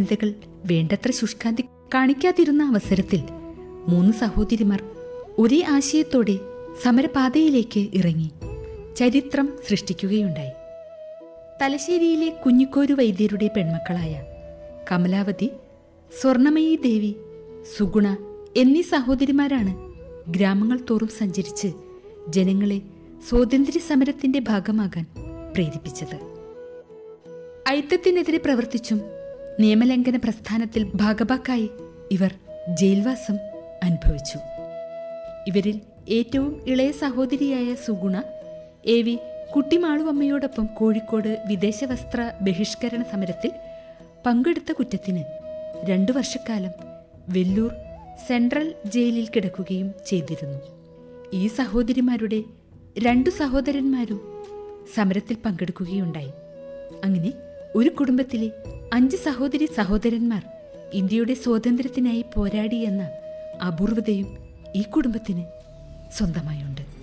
വനിതകൾ വേണ്ടത്ര ശുഷ്കാന്തി കാണിക്കാതിരുന്ന അവസരത്തിൽ മൂന്ന് സഹോദരിമാർ ഒരേ ആശയത്തോടെ സമരപാതയിലേക്ക് ഇറങ്ങി ചരിത്രം സൃഷ്ടിക്കുകയുണ്ടായി തലശ്ശേരിയിലെ കുഞ്ഞിക്കോരു വൈദ്യരുടെ പെൺമക്കളായ കമലാവതി സ്വർണമയി ദേവി സുഗുണ എന്നീ സഹോദരിമാരാണ് ഗ്രാമങ്ങൾ തോറും സഞ്ചരിച്ച് ജനങ്ങളെ സ്വാതന്ത്ര്യ സമരത്തിന്റെ ഭാഗമാകാൻ പ്രേരിപ്പിച്ചത് ഐത്തത്തിനെതിരെ പ്രവർത്തിച്ചും നിയമലംഘന പ്രസ്ഥാനത്തിൽ ഭാഗഭാക്കായി ഇവർ ജയിൽവാസം അനുഭവിച്ചു ഇവരിൽ ഏറ്റവും ഇളയ സഹോദരിയായ സുഗുണ എ വി കുട്ടിമാളുവമ്മയോടൊപ്പം കോഴിക്കോട് വിദേശ വസ്ത്ര ബഹിഷ്കരണ സമരത്തിൽ പങ്കെടുത്ത കുറ്റത്തിന് രണ്ടു വർഷക്കാലം വെല്ലൂർ സെൻട്രൽ ജയിലിൽ കിടക്കുകയും ചെയ്തിരുന്നു ഈ സഹോദരിമാരുടെ രണ്ടു സഹോദരന്മാരും സമരത്തിൽ പങ്കെടുക്കുകയുണ്ടായി അങ്ങനെ ഒരു കുടുംബത്തിലെ അഞ്ച് സഹോദരി സഹോദരന്മാർ ഇന്ത്യയുടെ സ്വാതന്ത്ര്യത്തിനായി പോരാടി എന്ന അപൂർവതയും ഈ കുടുംബത്തിന് സ്വന്തമായുണ്ട്